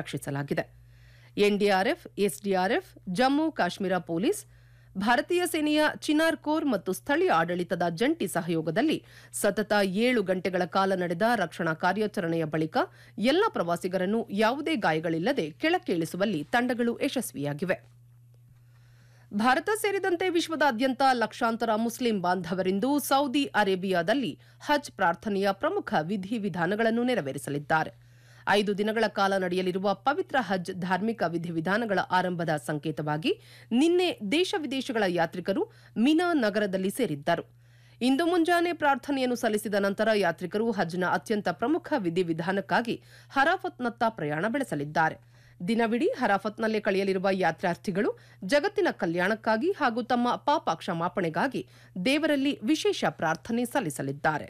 ರಕ್ಷಿಸಲಾಗಿದೆ NDRF SDRF Jammu Kashmir police ಭಾರತೀಯ ಸೇನೆಯ ಚಿನಾರ್ ಕೋರ್ ಮತ್ತು ಸ್ಥಳೀಯ ಆಡಳಿತದ ಜಂಟಿ ಸಹಯೋಗದಲ್ಲಿ ಸತತ ಏಳು ಗಂಟೆಗಳ ಕಾಲ ನಡೆದ ರಕ್ಷಣಾ ಕಾರ್ಯಾಚರಣೆಯ ಬಳಿಕ ಎಲ್ಲ ಪ್ರವಾಸಿಗರನ್ನು ಯಾವುದೇ ಗಾಯಗಳಿಲ್ಲದೆ ಕೆಳಕ್ಕೆ ಇಳಿಸುವಲ್ಲಿ ತಂಡಗಳು ಯಶಸ್ವಿಯಾಗಿವೆ ಭಾರತ ಸೇರಿದಂತೆ ವಿಶ್ವದಾದ್ಯಂತ ಲಕ್ಷಾಂತರ ಮುಸ್ಲಿಂ ಬಾಂಧವರಿಂದು ಸೌದಿ ಅರೇಬಿಯಾದಲ್ಲಿ ಹಜ್ ಪ್ರಾರ್ಥನೆಯ ಪ್ರಮುಖ ವಿಧಿವಿಧಾನಗಳನ್ನು ನೆರವೇರಿಸಲಿದ್ದಾರೆ ಐದು ದಿನಗಳ ಕಾಲ ನಡೆಯಲಿರುವ ಪವಿತ್ರ ಹಜ್ ಧಾರ್ಮಿಕ ವಿಧಿವಿಧಾನಗಳ ಆರಂಭದ ಸಂಕೇತವಾಗಿ ನಿನ್ನೆ ದೇಶ ವಿದೇಶಗಳ ಯಾತ್ರಿಕರು ಮಿನಾ ನಗರದಲ್ಲಿ ಸೇರಿದ್ದರು ಇಂದು ಮುಂಜಾನೆ ಪ್ರಾರ್ಥನೆಯನ್ನು ಸಲ್ಲಿಸಿದ ನಂತರ ಯಾತ್ರಿಕರು ಹಜ್ನ ಅತ್ಯಂತ ಪ್ರಮುಖ ವಿಧಿವಿಧಾನಕ್ಕಾಗಿ ಹರಾಫತ್ನತ್ತ ಪ್ರಯಾಣ ಬೆಳೆಸಲಿದ್ದಾರೆ ದಿನವಿಡೀ ಹರಾಫತ್ನಲ್ಲೇ ಕಳೆಯಲಿರುವ ಯಾತ್ರಾರ್ಥಿಗಳು ಜಗತ್ತಿನ ಕಲ್ಯಾಣಕ್ಕಾಗಿ ಹಾಗೂ ತಮ್ಮ ಪಾಪ ಕ್ಷಮಾಪಣೆಗಾಗಿ ದೇವರಲ್ಲಿ ವಿಶೇಷ ಪ್ರಾರ್ಥನೆ ಸಲ್ಲಿಸಲಿದ್ದಾರೆ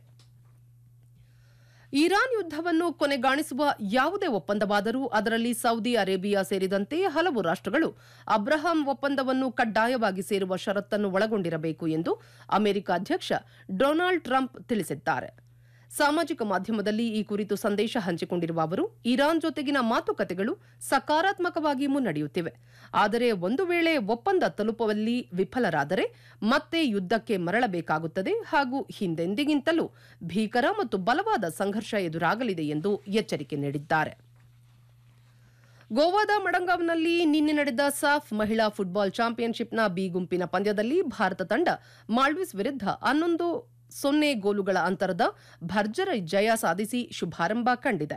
ಇರಾನ್ ಯುದ್ಧವನ್ನು ಕೊನೆಗಾಣಿಸುವ ಯಾವುದೇ ಒಪ್ಪಂದವಾದರೂ ಅದರಲ್ಲಿ ಸೌದಿ ಅರೇಬಿಯಾ ಸೇರಿದಂತೆ ಹಲವು ರಾಷ್ಟ್ರಗಳು ಅಬ್ರಹಾಂ ಒಪ್ಪಂದವನ್ನು ಕಡ್ಡಾಯವಾಗಿ ಸೇರುವ ಷರತ್ತನ್ನು ಒಳಗೊಂಡಿರಬೇಕು ಎಂದು ಅಮೆರಿಕ ಅಧ್ಯಕ್ಷ ಡೊನಾಲ್ಡ್ ಟ್ರಂಪ್ ತಿಳಿಸಿದ್ದಾರೆ ಸಾಮಾಜಿಕ ಮಾಧ್ಯಮದಲ್ಲಿ ಈ ಕುರಿತು ಸಂದೇಶ ಹಂಚಿಕೊಂಡಿರುವ ಅವರು ಇರಾನ್ ಜೊತೆಗಿನ ಮಾತುಕತೆಗಳು ಸಕಾರಾತ್ಮಕವಾಗಿ ಮುನ್ನಡೆಯುತ್ತಿವೆ ಆದರೆ ಒಂದು ವೇಳೆ ಒಪ್ಪಂದ ತಲುಪುವಲ್ಲಿ ವಿಫಲರಾದರೆ ಮತ್ತೆ ಯುದ್ಧಕ್ಕೆ ಮರಳಬೇಕಾಗುತ್ತದೆ ಹಾಗೂ ಹಿಂದೆಂದಿಗಿಂತಲೂ ಭೀಕರ ಮತ್ತು ಬಲವಾದ ಸಂಘರ್ಷ ಎದುರಾಗಲಿದೆ ಎಂದು ಎಚ್ಚರಿಕೆ ನೀಡಿದ್ದಾರೆ ಗೋವಾದ ಮಡಂಗಾವ್ನಲ್ಲಿ ನಿನ್ನೆ ನಡೆದ ಸಾಫ್ ಮಹಿಳಾ ಫುಟ್ಬಾಲ್ ಚಾಂಪಿಯನ್ಶಿಪ್ನ ಬಿ ಗುಂಪಿನ ಪಂದ್ಯದಲ್ಲಿ ಭಾರತ ತಂಡ ಮಾಲ್ಡೀವ್ಸ್ ವಿರುದ್ಧ ಹನ್ನೊಂದು ಸೊನ್ನೆ ಗೋಲುಗಳ ಅಂತರದ ಭರ್ಜರಿ ಜಯ ಸಾಧಿಸಿ ಶುಭಾರಂಭ ಕಂಡಿದೆ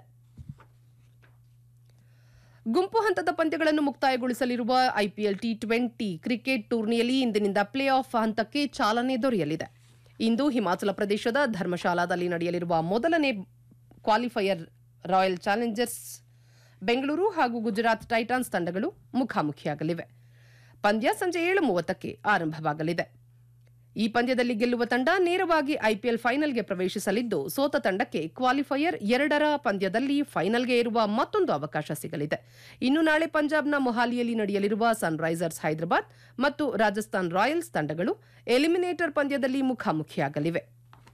ಗುಂಪು ಹಂತದ ಪಂದ್ಯಗಳನ್ನು ಮುಕ್ತಾಯಗೊಳಿಸಲಿರುವ ಐಪಿಎಲ್ ಟಿ ಟ್ವೆಂಟಿ ಕ್ರಿಕೆಟ್ ಟೂರ್ನಿಯಲ್ಲಿ ಇಂದಿನಿಂದ ಪ್ಲೇ ಆಫ್ ಹಂತಕ್ಕೆ ಚಾಲನೆ ದೊರೆಯಲಿದೆ ಇಂದು ಹಿಮಾಚಲ ಪ್ರದೇಶದ ಧರ್ಮಶಾಲಾದಲ್ಲಿ ನಡೆಯಲಿರುವ ಮೊದಲನೇ ಕ್ವಾಲಿಫೈಯರ್ ರಾಯಲ್ ಚಾಲೆಂಜರ್ಸ್ ಬೆಂಗಳೂರು ಹಾಗೂ ಗುಜರಾತ್ ಟೈಟಾನ್ಸ್ ತಂಡಗಳು ಮುಖಾಮುಖಿಯಾಗಲಿವೆ ಪಂದ್ಯ ಸಂಜೆ ಏಳು ಮೂವತ್ತಕ್ಕೆ ಆರಂಭವಾಗಲಿದೆ ಈ ಪಂದ್ಯದಲ್ಲಿ ಗೆಲ್ಲುವ ತಂಡ ನೇರವಾಗಿ ಐಪಿಎಲ್ ಫೈನಲ್ಗೆ ಪ್ರವೇಶಿಸಲಿದ್ದು ಸೋತ ತಂಡಕ್ಕೆ ಕ್ವಾಲಿಫೈಯರ್ ಎರಡರ ಪಂದ್ಯದಲ್ಲಿ ಫೈನಲ್ಗೆ ಏರುವ ಮತ್ತೊಂದು ಅವಕಾಶ ಸಿಗಲಿದೆ ಇನ್ನು ನಾಳೆ ಪಂಜಾಬ್ನ ಮೊಹಾಲಿಯಲ್ಲಿ ನಡೆಯಲಿರುವ ಸನ್ರೈಸರ್ಸ್ ಹೈದರಾಬಾದ್ ಮತ್ತು ರಾಜಸ್ಥಾನ್ ರಾಯಲ್ಸ್ ತಂಡಗಳು ಎಲಿಮಿನೇಟರ್ ಪಂದ್ಯದಲ್ಲಿ ಮುಖಾಮುಖಿಯಾಗಲಿವೆ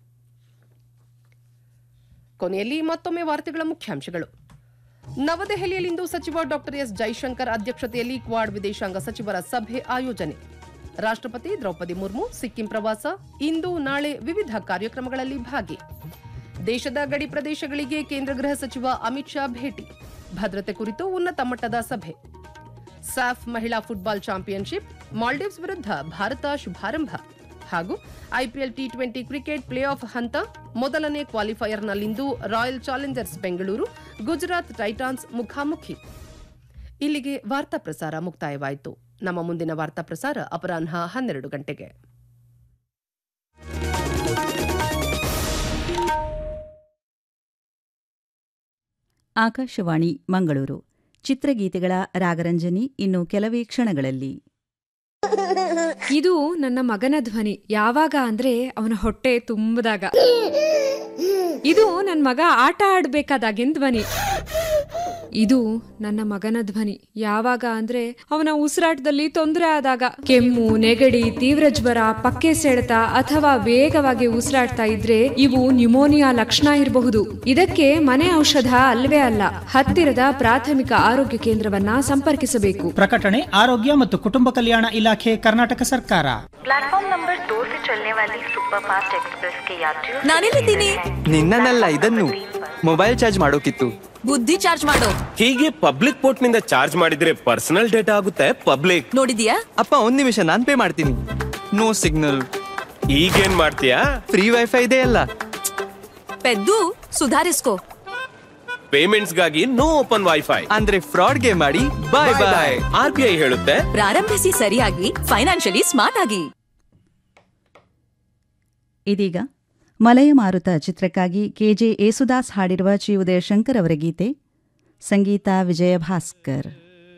ಕೊನೆಯಲ್ಲಿ ಮತ್ತೊಮ್ಮೆ ವಾರ್ತೆಗಳ ಮುಖ್ಯಾಂಶಗಳು ನವದೆಹಲಿಯಲ್ಲಿಂದು ಸಚಿವ ಡಾ ಎಸ್ ಜೈಶಂಕರ್ ಅಧ್ಯಕ್ಷತೆಯಲ್ಲಿ ಕ್ವಾಡ್ ವಿದೇಶಾಂಗ ಸಚಿವರ ಸಭೆ ಆಯೋಜನೆ ರಾಷ್ಟ್ರಪತಿ ದ್ರೌಪದಿ ಮುರ್ಮು ಸಿಕ್ಕಿಂ ಪ್ರವಾಸ ಇಂದು ನಾಳೆ ವಿವಿಧ ಕಾರ್ಯಕ್ರಮಗಳಲ್ಲಿ ಭಾಗಿ ದೇಶದ ಗಡಿ ಪ್ರದೇಶಗಳಿಗೆ ಕೇಂದ್ರ ಗೃಹ ಸಚಿವ ಅಮಿತ್ ಶಾ ಭೇಟಿ ಭದ್ರತೆ ಕುರಿತು ಉನ್ನತ ಮಟ್ಟದ ಸಭೆ ಸಾಫ್ ಮಹಿಳಾ ಫುಟ್ಬಾಲ್ ಚಾಂಪಿಯನ್ಶಿಪ್ ಮಾಲ್ಡೀವ್ಸ್ ವಿರುದ್ಧ ಭಾರತ ಶುಭಾರಂಭ ಹಾಗೂ IPL T twenty cricket playoff ಹಂತ ಮೊದಲನೇ ಕ್ವಾಲಿಫೈಯರ್ನಲ್ಲಿಂದು royal challengers Bengaluru Gujarat titans ಮುಖಾಮುಖಿ ಇಲ್ಲಿಗೆ ವಾರ್ತಾ ಪ್ರಸಾರ ಮುಕ್ತಾಯವಾಯಿತು ನಮ್ಮ ಮುಂದಿನ ವಾರ್ತಾ ಪ್ರಸಾರ ಅಪರಾಹ್ನ ಹನ್ನೆರಡು ಗಂಟೆಗೆ ಆಕಾಶವಾಣಿ ಮಂಗಳೂರು ಚಿತ್ರಗೀತೆಗಳ ರಾಗರಂಜನಿ ಇನ್ನು ಕೆಲವೇ ಕ್ಷಣಗಳಲ್ಲಿ ಇದು ನನ್ನ ಮಗನ ಧ್ವನಿ ಯಾವಾಗ ಅಂದ್ರೆ ಅವನ ಹೊಟ್ಟೆ ತುಂಬದಾಗ ಇದು ನನ್ನ ಮಗ ಆಟ ಆಡ್ಬೇಕಾದಾಗಿನ ಧ್ವನಿ ಇದು ನನ್ನ ಮಗನ ಧ್ವನಿ ಯಾವಾಗ ಅಂದ್ರೆ ಅವನ ಉಸಿರಾಟದಲ್ಲಿ ತೊಂದರೆ ಆದಾಗ ಕೆಮ್ಮು ನೆಗಡಿ ತೀವ್ರ ಜ್ವರ ಪಕ್ಕೆ ಸೆಳೆತ ಅಥವಾ ವೇಗವಾಗಿ ಉಸಿರಾಡ್ತಾ ಇದ್ರೆ ಇವು ನ್ಯುಮೋನಿಯಾ ಲಕ್ಷಣ ಇರಬಹುದು ಇದಕ್ಕೆ ಮನೆ ಔಷಧ ಅಲ್ವೇ ಅಲ್ಲ ಹತ್ತಿರದ ಪ್ರಾಥಮಿಕ ಆರೋಗ್ಯ ಕೇಂದ್ರವನ್ನ ಸಂಪರ್ಕಿಸಬೇಕು ಪ್ರಕಟಣೆ ಆರೋಗ್ಯ ಮತ್ತು ಕುಟುಂಬ ಕಲ್ಯಾಣ ಇಲಾಖೆ ಕರ್ನಾಟಕ ಸರ್ಕಾರ प्लेटफॉर्म नंबर दो से चलने वाली सुपरफास्ट एक्सप्रेस के यात्रियों ನಾನೆಲ್ಲಿದ್ದೀನಿ ನಿನ್ನನ್ನಲ್ಲ ಇದನ್ನು ಮೊಬೈಲ್ ಚಾರ್ಜ್ ಮಾಡೋಕಿತ್ತು ಬುದ್ಧಿ ಚಾರ್ಜ್ ಮಾಡೋ ಹೀಗೆ ಪಬ್ಲಿಕ್ ಪೋರ್ಟ್ ನಿಂದ ಚಾರ್ಜ್ ಮಾಡಿದ್ರೆ ಪರ್ಸನಲ್ ಡೇಟಾ ಆಗುತ್ತೆ ಪಬ್ಲಿಕ್ ನೋಡಿದ್ಯಾ ಅಪ್ಪ ಒಂದ್ ನಿಮಿಷ ನಾನ್ ಪೇ ಮಾಡ್ತೀನಿ ನೋ ಸಿಗ್ನಲ್ ಈಗೇನ್ ಮಾಡ್ತೀಯಾ ಫ್ರೀ ವೈಫೈ ಇದೆ ಅಲ್ಲ ಪೆದ್ದು ಸುಧಾರಿಸ್ಕೋ ಪೇಮೆಂಟ್ಸ್ ಗಾಗಿ ನೋ ಓಪನ್ ವೈಫೈ ಅಂದ್ರೆ ಫ್ರಾಡ್ಗೆ ಮಾಡಿ bye bye R B I ಹೇಳುತ್ತೆ ಪ್ರಾರಂಭಿಸಿ ಸರಿಯಾಗಿ ಫೈನಾನ್ಷಿಯಲಿ ಸ್ಮಾರ್ಟ್ ಆಗಿ ಇದೀಗ ಮಲಯ ಮಾರುತ ಚಿತ್ರಕ್ಕಾಗಿ ಕೆಜೆ ಯೇಸುದಾಸ್ ಹಾಡಿರುವ ಚಿ ಉದಯ ಶಂಕರ್ ಅವರ ಗೀತೆ ಸಂಗೀತ ವಿಜಯ ಭಾಸ್ಕರ್